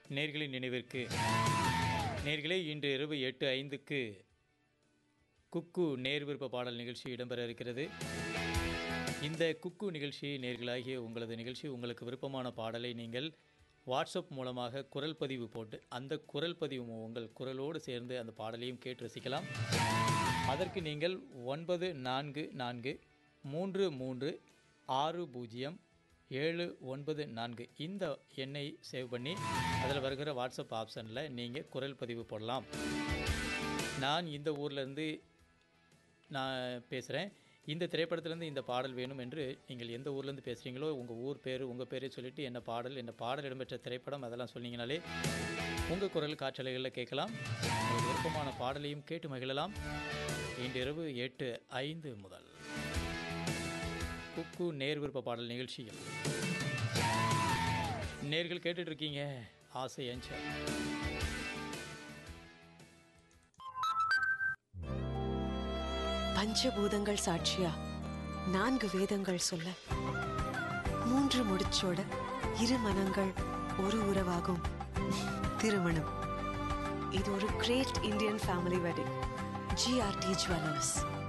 நேர்களின் நினைவிற்கு நேர்களே இன்று இரவு எட்டு ஐந்துக்கு குக்கு நேர் விருப்ப பாடல் நிகழ்ச்சி இடம்பெற இருக்கிறது இந்த குக்கு நிகழ்ச்சி நேர்களாகிய உங்களது நிகழ்ச்சி உங்களுக்கு விருப்பமான பாடலை நீங்கள் வாட்ஸ்அப் மூலமாக குரல் பதிவு போட்டு அந்த குரல் பதிவு மூ- உங்கள் குரலோடு சேர்ந்து அந்த பாடலையும் கேட்டு ரசிக்கலாம் அதற்கு நீங்கள் ஒன்பது நான்கு நான்கு மூன்று மூன்று ஆறு பூஜ்ஜியம் ஏழு ஒன்பது நான்கு இந்த எண்ணை சேவ் பண்ணி அதில் வருகிற வாட்ஸ்அப் ஆப்ஷனில் நீங்கள் குரல் பதிவு போடலாம் நான் இந்த ஊர்லேருந்து நான் பேசுகிறேன் இந்த திரைப்படத்திலேருந்து இந்த பாடல் வேணும் என்று நீங்கள் எந்த ஊர்லேருந்து பேசுகிறீங்களோ உங்கள் ஊர் பேர் உங்கள் பேரை சொல்லிவிட்டு என்ன பாடல் என்ன பாடல் இடம்பெற்ற திரைப்படம் அதெல்லாம் சொன்னீங்கனாலே உங்கள் குரல் காற்றலைகளில் கேட்கலாம் உங்களுக்கு விருப்பமான பாடலையும் கேட்டு மகிழலாம் இன்றிரவு எட்டு ஐந்து முதல் குக்கு நேர் விருப்ப பாடல் நிகழ்ச்சியில் நேர்கள் கேட்டுட்டு இருக்கீங்க ஆசை அஞ்சல் பஞ்சபூதங்கள் சாட்சியா நான்கு வேதங்கள் சொல்ல மூன்று முடிச்சோட இரு மனங்கள் ஒரு உறவாகும் திருமணம் இது ஒரு great Indian family wedding GRT jewellers